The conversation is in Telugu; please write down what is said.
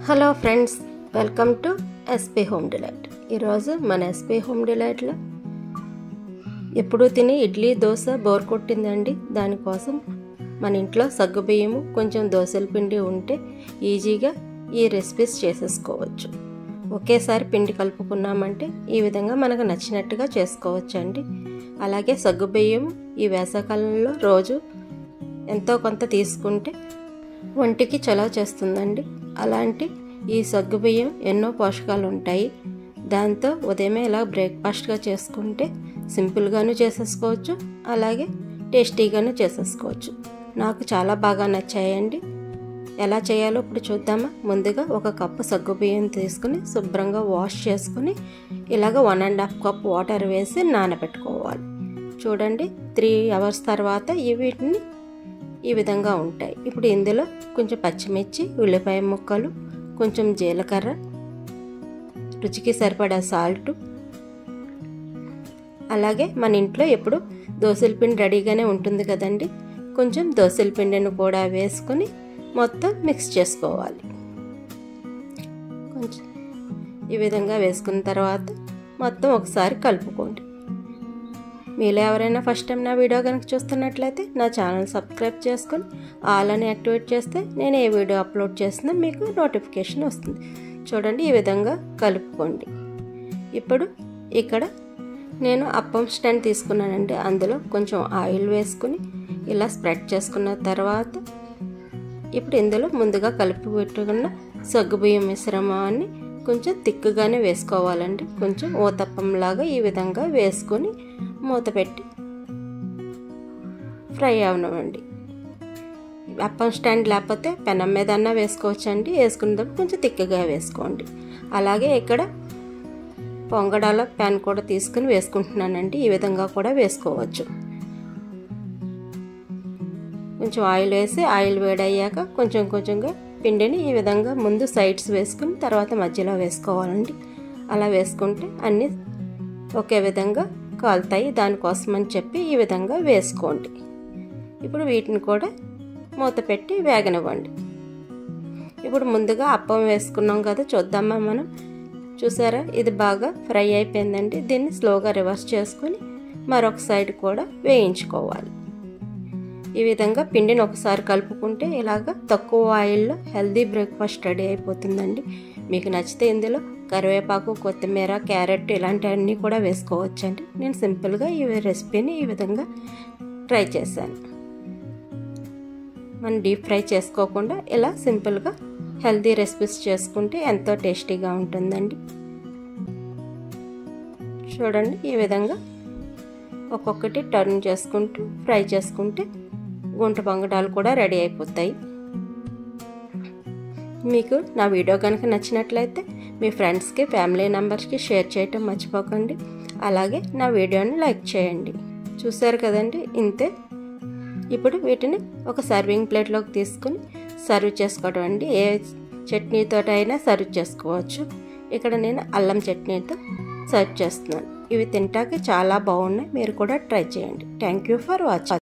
hello friends welcome to SP home delight ఈరోజు మన ఎస్పీ హోమ్ డిలైట్లో ఎప్పుడూ తిని ఇడ్లీ దోశ బోర్ కొట్టిందండి దానికోసం మన ఇంట్లో సగ్గుబియ్యము కొంచెం దోశల పిండి ఉంటే ఈజీగా ఈ రెసిపీస్ చేసేసుకోవచ్చు ఒకేసారి పిండి కలుపుకున్నామంటే ఈ విధంగా మనకు నచ్చినట్టుగా చేసుకోవచ్చండి అలాగే సగ్గుబియ్యం ఈ వేసవకాలంలో రోజు ఎంతో కొంత తీసుకుంటే ఒంటికి చలవ చేస్తుందండి అలాంటి ఈ సగ్గుబియ్యం ఎన్నో పోషకాలు ఉంటాయి దాంతో ఉదయమే ఇలా బ్రేక్ఫాస్ట్గా చేసుకుంటే సింపుల్గాను చేసేసుకోవచ్చు అలాగే టేస్టీగాను చేసేసుకోవచ్చు నాకు చాలా బాగా నచ్చాయండి ఎలా చేయాలో ఇప్పుడు చూద్దామా ముందుగా ఒక కప్పు సగ్గుబియ్యం తీసుకుని శుభ్రంగా వాష్ చేసుకుని ఇలాగ one and half cup water వేసి నానబెట్టుకోవాలి చూడండి త్రీ అవర్స్ తర్వాత ఈ వీటిని ఈ విధంగా ఉంటాయి ఇప్పుడు ఇందులో కొంచెం పచ్చిమిర్చి ఉల్లిపాయ ముక్కలు కొంచెం జీలకర్ర రుచికి సరిపడా సాల్ట్ అలాగే మన ఇంట్లో ఎప్పుడు దోశల పిండి రెడీగానే ఉంటుంది కదండి కొంచెం దోశల పిండిని కూడా వేసుకొని మొత్తం మిక్స్ చేసుకోవాలి కొంచెం ఈ విధంగా వేసుకున్న తర్వాత మొత్తం ఒకసారి కలుపుకోండి మీలో ఎవరైనా ఫస్ట్ టైం నా వీడియో కనుక చూస్తున్నట్లయితే నా ఛానల్ సబ్స్క్రైబ్ చేసుకొని ఆల్ అని యాక్టివేట్ చేస్తే నేను ఏ వీడియో అప్లోడ్ చేసినా మీకు నోటిఫికేషన్ వస్తుంది చూడండి ఈ విధంగా కలుపుకోండి ఇప్పుడు ఇక్కడ నేను అప్పం స్టాండ్ తీసుకున్నానండి అందులో కొంచెం ఆయిల్ వేసుకుని ఇలా స్ప్రెడ్ చేసుకున్న తర్వాత ఇప్పుడు ఇందులో ముందుగా కలిపి పెట్టుకున్న సగ్గుబియ్యం మిశ్రమాన్ని కొంచెం తిక్కుగానే వేసుకోవాలండి కొంచెం ఓతప్పంలాగా ఈ విధంగా వేసుకొని మూత పెట్టి ఫ్రై అవనివ్వండి అప్పం స్టాండ్ లేకపోతే పెనం మీద అన్నా వేసుకోవచ్చండి వేసుకున్నప్పుడు కొంచెం తిక్కగా వేసుకోండి అలాగే ఇక్కడ పొంగడాల ప్యాన్ కూడా తీసుకుని వేసుకుంటున్నానండి ఈ విధంగా కూడా వేసుకోవచ్చు కొంచెం ఆయిల్ వేసి ఆయిల్ వేడయ్యాక కొంచెం కొంచెంగా పిండిని ఈ విధంగా ముందు సైడ్స్ వేసుకుని తర్వాత మధ్యలో వేసుకోవాలండి అలా వేసుకుంటే అన్నీ ఒకే విధంగా కాలుతాయి దానికోసం అని చెప్పి ఈ విధంగా వేసుకోండి ఇప్పుడు వీటిని కూడా మూత పెట్టి వేగనివ్వండి ఇప్పుడు ముందుగా అప్పం వేసుకున్నాం కదా చూద్దామా మనం చూసారా ఇది బాగా ఫ్రై అయిపోయిందండి దీన్ని స్లోగా రివర్స్ చేసుకొని మరొక సైడ్ కూడా వేయించుకోవాలి ఈ విధంగా పిండిని ఒకసారి కలుపుకుంటే ఇలాగ తక్కువ ఆయిల్లో హెల్దీ బ్రేక్ఫాస్ట్ రెడీ అయిపోతుందండి మీకు నచ్చితే ఇందులో కరివేపాకు కొత్తిమీర క్యారెట్ ఇలాంటివన్నీ కూడా వేసుకోవచ్చండి నేను సింపుల్గా ఈ రెసిపీని ఈ విధంగా ట్రై చేశాను మనం డీప్ ఫ్రై చేసుకోకుండా ఇలా సింపుల్గా హెల్దీ రెసిపీస్ చేసుకుంటే ఎంతో టేస్టీగా ఉంటుందండి చూడండి ఈ విధంగా ఒక్కొక్కటి టర్న్ చేసుకుంటూ ఫ్రై చేసుకుంటే గుంట పొంగడాలు కూడా రెడీ అయిపోతాయి మీకు నా వీడియో కనుక నచ్చినట్లయితే మీ ఫ్రెండ్స్కి ఫ్యామిలీ మెంబర్స్కి షేర్ చేయటం మర్చిపోకండి అలాగే నా వీడియోని లైక్ చేయండి చూసారు కదండి ఇంతే ఇప్పుడు వీటిని ఒక సర్వింగ్ ప్లేట్లోకి తీసుకుని సర్వ్ చేసుకోవడం అండి ఏ చట్నీతో అయినా సర్వ్ చేసుకోవచ్చు ఇక్కడ నేను అల్లం చట్నీతో సర్వ్ చేస్తున్నాను ఇవి తింటాక చాలా బాగున్నాయి మీరు కూడా ట్రై చేయండి థ్యాంక్ యూ ఫర్ వాచింగ్